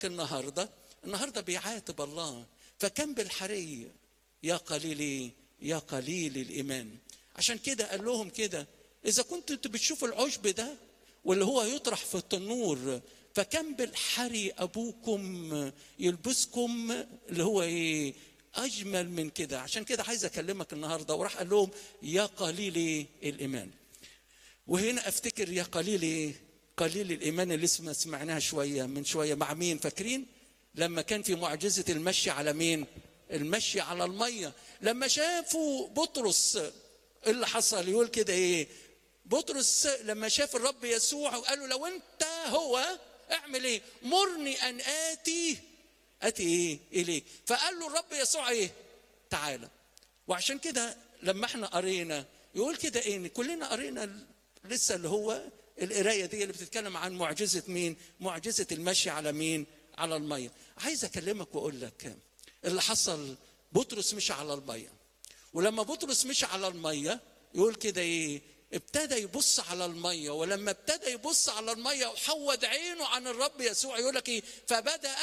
النهارده النهارده بيعاتب الله فكان بالحري يا قليل إيه؟ يا قليل الايمان عشان كده قال لهم كده اذا كنتوا انتوا بتشوفوا العشب ده واللي هو يطرح في التنور فكم بالحري ابوكم يلبسكم اللي هو ايه اجمل من كده عشان كده عايز اكلمك النهارده وراح قال لهم يا قليل إيه؟ الايمان وهنا افتكر يا قليل ايه قليل الايمان اللي اسمها سمعناها شويه من شويه مع مين فاكرين لما كان في معجزه المشي على مين المشي على الميه لما شافوا بطرس إيه اللي حصل يقول كده ايه بطرس لما شاف الرب يسوع وقال له لو انت هو اعمل ايه مرني ان اتي اتي ايه اليك فقال له الرب يسوع ايه تعالى وعشان كده لما احنا قرينا يقول كده ايه إن كلنا قرينا لسه اللي هو القرايه دي اللي بتتكلم عن معجزه مين معجزه المشي على مين على الميه عايز اكلمك واقول لك اللي حصل بطرس مشي على الميه ولما بطرس مشي على الميه يقول كده ايه ابتدى يبص على الميه ولما ابتدى يبص على الميه وحود عينه عن الرب يسوع يقول لك ايه فبدا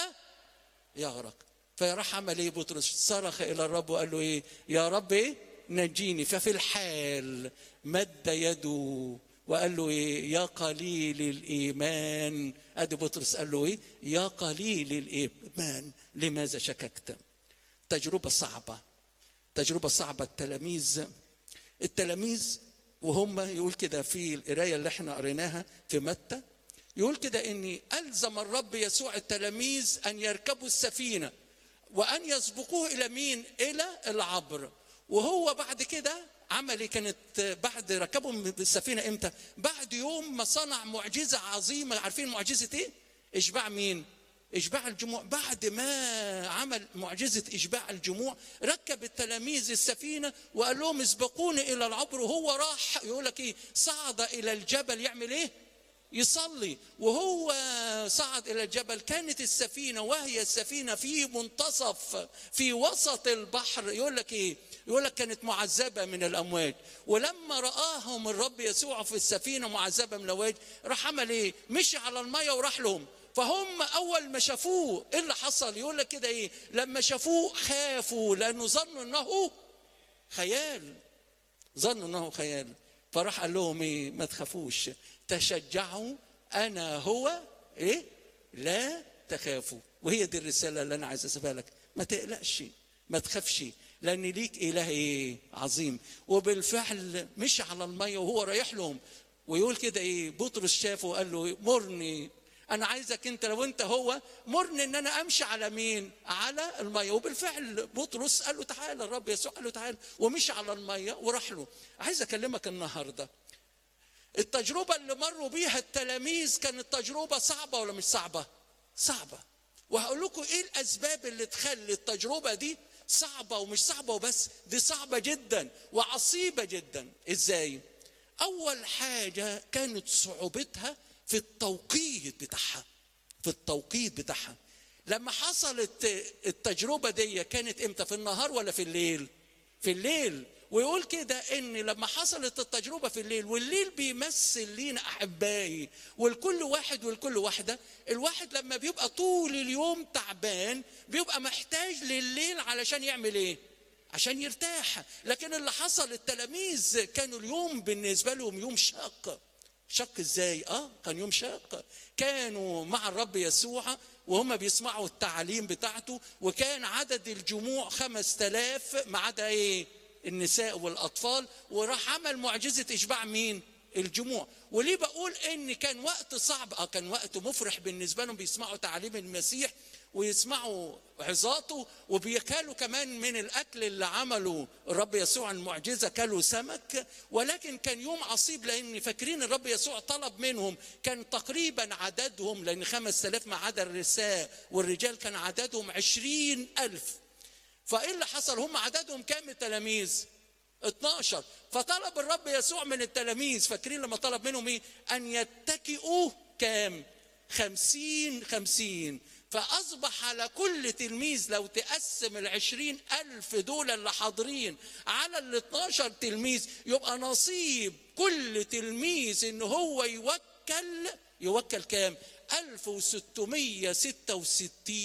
يغرق فراح عمل ايه بطرس صرخ الى الرب وقال له ايه يا رب ايه نجيني ففي الحال مد يده وقال له ايه يا قليل الايمان ادي بطرس قال له ايه يا قليل الايمان لماذا شككت تجربه صعبه تجربه صعبه التلاميذ التلاميذ وهم يقول كده في القرايه اللي احنا قريناها في متى يقول كده اني الزم الرب يسوع التلاميذ ان يركبوا السفينه وان يسبقوه الى مين الى العبر وهو بعد كده عمل إيه؟ كانت بعد ركبهم بالسفينه امتى بعد يوم ما صنع معجزه عظيمه عارفين معجزه ايه اشباع مين اشباع الجموع بعد ما عمل معجزه اشباع الجموع ركب التلاميذ السفينه وقال لهم اسبقوني الى العبر وهو راح يقول لك ايه صعد الى الجبل يعمل ايه يصلي وهو صعد الى الجبل كانت السفينه وهي السفينه في منتصف في وسط البحر يقول لك ايه يقول لك كانت معذبه من الامواج ولما راهم الرب يسوع في السفينه معذبه من الامواج راح عمل ايه مشي على الميه وراح لهم فهم اول ما شافوه ايه اللي حصل يقول لك كده ايه لما شافوه خافوا لانه ظنوا انه خيال ظنوا انه خيال فراح قال لهم ايه ما تخافوش تشجعوا انا هو ايه لا تخافوا وهي دي الرساله اللي انا عايز اسيبها لك ما تقلقش ما تخافش لان ليك اله ايه عظيم وبالفعل مشي على الميه وهو رايح لهم ويقول كده ايه بطرس شافه وقال له مرني انا عايزك انت لو انت هو مرني ان انا امشي على مين على الميه وبالفعل بطرس قال له تعالى الرب يسوع قال له تعالى ومشي على الميه وراح له عايز اكلمك النهارده التجربه اللي مروا بيها التلاميذ كانت تجربه صعبه ولا مش صعبه صعبه وهقول لكم ايه الاسباب اللي تخلي التجربه دي صعبه ومش صعبه وبس دي صعبه جدا وعصيبه جدا ازاي اول حاجه كانت صعوبتها في التوقيت بتاعها في التوقيت بتاعها لما حصلت التجربه دي كانت امتى في النهار ولا في الليل في الليل ويقول كده ان لما حصلت التجربه في الليل والليل بيمثل لينا احبائي والكل واحد والكل واحده الواحد لما بيبقى طول اليوم تعبان بيبقى محتاج لليل علشان يعمل ايه عشان يرتاح لكن اللي حصل التلاميذ كانوا اليوم بالنسبه لهم يوم شاق شق ازاي اه كان يوم شاق كانوا مع الرب يسوع وهم بيسمعوا التعاليم بتاعته وكان عدد الجموع خمس تلاف ما عدا ايه النساء والاطفال وراح عمل معجزه اشباع مين الجموع وليه بقول ان كان وقت صعب اه كان وقت مفرح بالنسبه لهم بيسمعوا تعاليم المسيح ويسمعوا عظاته وبيكلوا كمان من الاكل اللي عمله الرب يسوع المعجزه كلوا سمك ولكن كان يوم عصيب لان فاكرين الرب يسوع طلب منهم كان تقريبا عددهم لان خمس تلاف ما عدا النساء والرجال كان عددهم عشرين ألف فايه اللي حصل هم عددهم كام التلاميذ 12 فطلب الرب يسوع من التلاميذ فاكرين لما طلب منهم ايه ان يتكئوا كام خمسين خمسين فأصبح على كل تلميذ لو تقسم العشرين ألف دول اللي حاضرين على ال 12 تلميذ يبقى نصيب كل تلميذ إن هو يوكل يوكل كام 1666